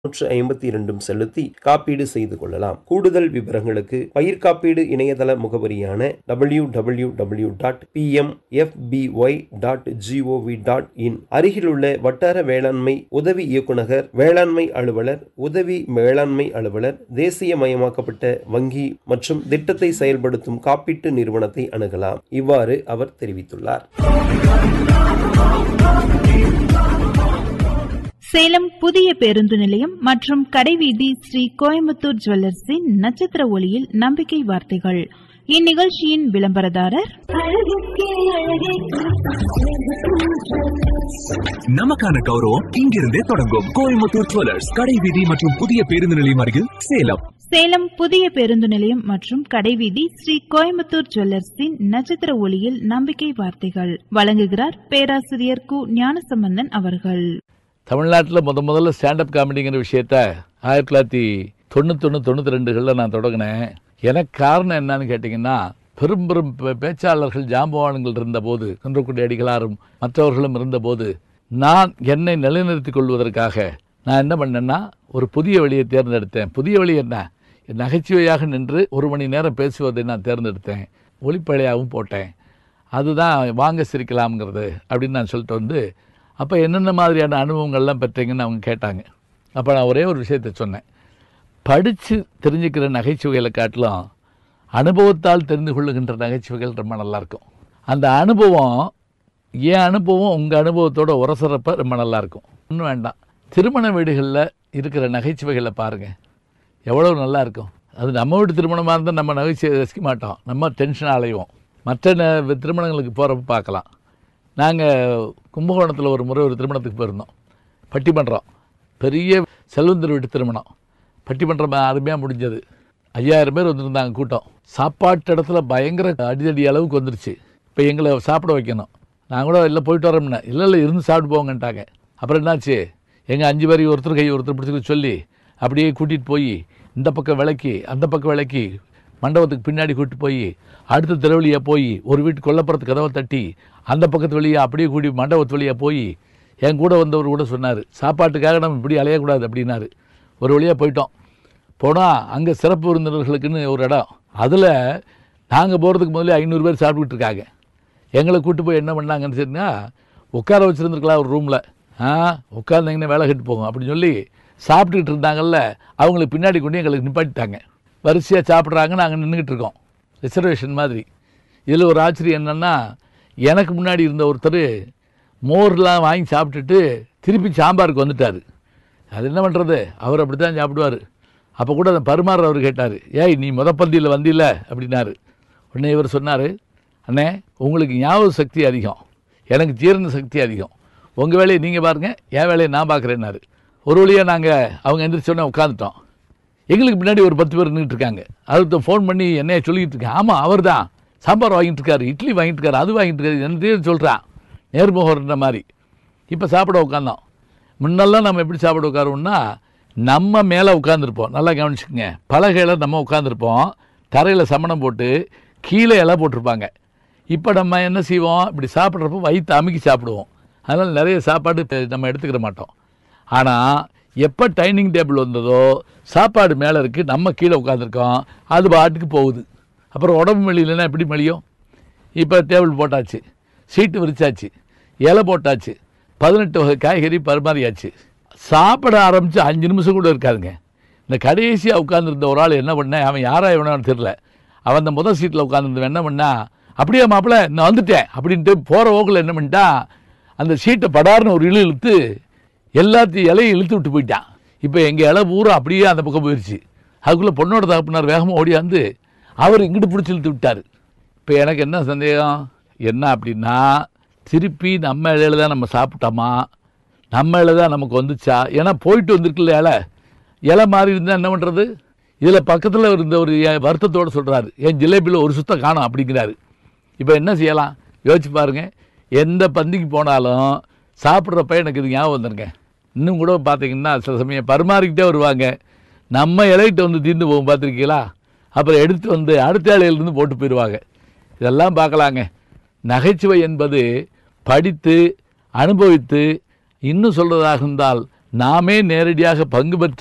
நூற்று ஐம்பத்தி இரண்டும் செலுத்தி காப்பீடு செய்து கொள்ளலாம் கூடுதல் விவரங்களுக்கு பயிர் காப்பீடு இணையதள முகவரியான W W W dot P M dot GOV dot in அருகிலுள்ள வட்டார வேளாண்மை உதவி இயக்குநகர் வேளாண்மை அலுவலர் உதவி வேளாண்மை அலுவலர் தேசியமயமாக்கப்பட்ட வங்கி மற்றும் திட்டத்தை செயல்படுத்தும் காப்பீட்டு நிறுவனத்தை அணுகலாம் இவ்வாறு அவர் தெரிவித்துள்ளார் சேலம் புதிய பேருந்து நிலையம் மற்றும் கடைவீதி ஸ்ரீ கோயம்புத்தூர் ஜுவல்லர்ஸின் நட்சத்திர ஒளியில் நம்பிக்கை வார்த்தைகள் இந்நிகழ்ச்சியின் விளம்பரதாரர் நமக்கான கௌரவம் இங்கிருந்தே தொடங்கும் கோயம்புத்தூர் ஜுவல்லர்ஸ் கடை வீதி மற்றும் புதிய பேருந்து நிலையம் அருகில் சேலம் சேலம் புதிய பேருந்து நிலையம் மற்றும் கடைவீதி ஸ்ரீ கோயம்புத்தூர் ஜுவல்லர்ஸின் நட்சத்திர ஒளியில் நம்பிக்கை வார்த்தைகள் வழங்குகிறார் பேராசிரியர் கு ஞானசம்பந்தன் அவர்கள் தமிழ்நாட்டில் முத முதல்ல ஸ்டாண்டப் காமெடிங்கிற விஷயத்த ஆயிரத்தி தொள்ளாயிரத்தி தொண்ணூத்தொன்று தொண்ணூற்றி ரெண்டுகளில் நான் தொடங்கினேன் எனக்கு காரணம் என்னன்னு கேட்டிங்கன்னா பெரும் பெரும் பே- பேச்சாளர்கள் ஜாம்பவான்கள் இருந்தபோது குன்றக்குடி அடிகளாரும் மற்றவர்களும் இருந்தபோது நான் என்னை நிலைநிறுத்திக் கொள்வதற்காக நான் என்ன பண்ணேன்னா ஒரு புதிய வழியை தேர்ந்தெடுத்தேன் புதிய வழி என்ன நகைச்சுவையாக நின்று ஒரு மணி நேரம் பேசுவதை நான் தேர்ந்தெடுத்தேன் ஒளிப்பழையாகவும் போட்டேன் அதுதான் வாங்க சிரிக்கலாம்ங்கிறது அப்படின்னு நான் சொல்லிட்டு வந்து அப்போ என்னென்ன மாதிரியான அனுபவங்கள்லாம் பெற்றீங்கன்னு அவங்க கேட்டாங்க அப்போ நான் ஒரே ஒரு விஷயத்தை சொன்னேன் படித்து தெரிஞ்சுக்கிற நகைச்சுவைகளை காட்டிலும் அனுபவத்தால் தெரிந்து கொள்ளுகின்ற நகைச்சுவைகள் ரொம்ப நல்லாயிருக்கும் அந்த அனுபவம் என் அனுபவம் உங்கள் அனுபவத்தோட உரசுறப்ப ரொம்ப நல்லாயிருக்கும் ஒன்றும் வேண்டாம் திருமண வீடுகளில் இருக்கிற நகைச்சுவைகளை பாருங்கள் எவ்வளோ நல்லா இருக்கும் அது நம்ம வீட்டு திருமணமாக இருந்தால் நம்ம நகைச்சுவை ரசிக்க மாட்டோம் நம்ம டென்ஷன் அலைவோம் மற்ற ந- திருமணங்களுக்கு போகிறப்ப பார்க்கலாம் நாங்கள் கும்பகோணத்தில் ஒரு முறை ஒரு திருமணத்துக்கு போயிருந்தோம் பட்டிமன்றம் பெரிய செல்வந்தர் வீட்டு திருமணம் பட்டிமன்றம் அருமையாக முடிஞ்சது ஐயாயிரம் பேர் வந்திருந்தாங்க கூட்டம் சாப்பாட்டு இடத்துல பயங்கர அடிதடி அளவுக்கு வந்துருச்சு இப்போ எங்களை சாப்பிட வைக்கணும் நான் கூட இல்லை போயிட்டு வரோம்னே இல்லை இல்லை இருந்து சாப்பிட்டு போங்கன்ட்டாங்க அப்புறம் என்னாச்சு எங்கள் அஞ்சு பேர் ஒருத்தர் கை ஒருத்தர் பிடிச்சிக்க சொல்லி அப்படியே கூட்டிகிட்டு போய் இந்த பக்கம் விளக்கி அந்த பக்கம் விளக்கி மண்டபத்துக்கு பின்னாடி கூட்டிட்டு போய் அடுத்த தெரு வழியா போய் ஒரு வீட்டு கொல்லப்புறத்து கதவை தட்டி அந்த பக்கத்து வழியா அப்படியே கூட்டி மண்டபத்து வழியா போய் என் கூட வந்தவர் கூட சொன்னார் சாப்பாட்டுக்காக நம்ம இப்படி அலையக்கூடாது அப்படின்னாரு ஒரு வழியாக போயிட்டோம் போனால் அங்கே சிறப்பு விருந்தினர்களுக்குன்னு ஒரு இடம் அதில் நாங்கள் போகிறதுக்கு முதல்ல ஐநூறு பேர் சாப்பிட்டுக்கிட்டு இருக்காங்க எங்களை கூட்டு போய் என்ன பண்ணாங்கன்னு சொன்னா உட்கார வச்சுருந்துருக்கலாம் ஒரு ரூமில் ஆ உட்கார்ந்தீங்கன்னா வேலை கட்டு போகும் அப்படின்னு சொல்லி சாப்பிட்டுக்கிட்டு இருந்தாங்கல்ல அவங்களுக்கு பின்னாடி கொண்டு எங்களுக்கு நிப்பாட்டிட்டாங்க வரிசையாக சாப்பிட்றாங்க நாங்கள் நின்றுக்கிட்டு இருக்கோம் ரிசர்வேஷன் மாதிரி இதில் ஒரு ஆச்சரியம் என்னென்னா எனக்கு முன்னாடி இருந்த ஒருத்தர் மோர்லாம் வாங்கி சாப்பிட்டுட்டு திருப்பி சாம்பாருக்கு வந்துட்டார் அது என்ன பண்ணுறது அவர் அப்படி தான் சாப்பிடுவார் அப்போ கூட அந்த பரிமாற அவர் கேட்டார் ஏய் நீ முத பந்தியில் வந்தில்ல அப்படின்னாரு உடனே இவர் சொன்னார் அண்ணே உங்களுக்கு ஞாபக சக்தி அதிகம் எனக்கு ஜீரண சக்தி அதிகம் உங்கள் வேலையை நீங்கள் பாருங்கள் என் வேலையை நான் பார்க்குறேன்னாரு ஒரு வழியாக நாங்கள் அவங்க எந்திரிச்சோடனே உட்காந்துட்டோம் எங்களுக்கு பின்னாடி ஒரு பத்து பேர் நின்றுட்டு இருக்காங்க அதுக்கு ஃபோன் பண்ணி என்னைய சொல்லிக்கிட்டு இருக்கேன் ஆமாம் அவர் தான் சாம்பார் வாங்கிட்டு இருக்காரு இட்லி வாங்கிட்டு இருக்காரு அது வாங்கிட்டு இருக்காரு என்னத்தையும் சொல்கிறான் நேர்முகன்ற மாதிரி இப்போ சாப்பிட உட்காந்தோம் முன்னெல்லாம் நம்ம எப்படி சாப்பிட உட்காருவோம்னா நம்ம மேலே உட்காந்துருப்போம் நல்லா கவனிச்சுக்கோங்க பலகையில் நம்ம உட்காந்துருப்போம் தரையில் சமணம் போட்டு கீழே இலை போட்டிருப்பாங்க இப்போ நம்ம என்ன செய்வோம் இப்படி சாப்பிட்றப்போ வயிற்று அமுக்கி சாப்பிடுவோம் அதனால் நிறைய சாப்பாடு இப்ப நம்ம எடுத்துக்கிற மாட்டோம் ஆனால் எப்போ டைனிங் டேபிள் வந்ததோ சாப்பாடு மேலே இருக்குது நம்ம கீழே உட்காந்துருக்கோம் அது பாட்டுக்கு போகுது அப்புறம் உடம்பு மெலியலைன்னா எப்படி மெலியும் இப்போ டேபிள் போட்டாச்சு சீட்டு விரிச்சாச்சு இலை போட்டாச்சு பதினெட்டு வகை காய்கறி பரிமாறியாச்சு சாப்பிட ஆரம்பித்து அஞ்சு நிமிஷம் கூட இருக்காதுங்க இந்த கடைசியாக உட்காந்துருந்த ஒரு ஆள் என்ன பண்ணேன் அவன் யாரா இவனான்னு தெரில அவன் அந்த முதல் சீட்டில் உட்காந்துருந்தவன் என்ன பண்ணா அப்படியே மாப்பிள்ள நான் வந்துட்டேன் அப்படின்ட்டு போகிற ஓக்கில் என்ன பண்ணிட்டான் அந்த சீட்டை படார்னு ஒரு இழு இழுத்து எல்லாத்தையும் இலையும் இழுத்து விட்டு போயிட்டான் இப்போ எங்கள் இலை பூரா அப்படியே அந்த பக்கம் போயிடுச்சு அதுக்குள்ளே பொண்ணோட தகப்பினார் வேகமாக ஓடியாந்து அவர் இங்கிட்டு பிடிச்சி இழுத்து விட்டார் இப்போ எனக்கு என்ன சந்தேகம் என்ன அப்படின்னா திருப்பி நம்ம இலையில தான் நம்ம சாப்பிட்டோமா நம்ம இலை தான் நமக்கு வந்துச்சா ஏன்னா போயிட்டு வந்திருக்குல்ல இலை இலை மாறி இருந்தால் என்ன பண்ணுறது இதில் பக்கத்தில் இருந்த ஒரு என் வருத்தத்தோடு சொல்கிறாரு என் ஜிலேபியில் ஒரு சுத்தம் காணும் அப்படிங்கிறாரு இப்போ என்ன செய்யலாம் யோசிச்சு பாருங்க எந்த பந்திக்கு போனாலும் சாப்பிட்றப்ப எனக்கு இது ஞாபகம் வந்துருங்க இன்னும் கூட பார்த்தீங்கன்னா சில சமயம் பரிமாறிக்கிட்டே வருவாங்க நம்ம இலையிட்ட வந்து தீர்ந்து போகும் பார்த்துருக்கீங்களா அப்புறம் எடுத்து வந்து அடுத்த இலையிலேருந்து போட்டு போயிடுவாங்க இதெல்லாம் பார்க்கலாங்க நகைச்சுவை என்பது படித்து அனுபவித்து இன்னும் சொல்றதாக இருந்தால் நாமே நேரடியாக பங்கு பெற்று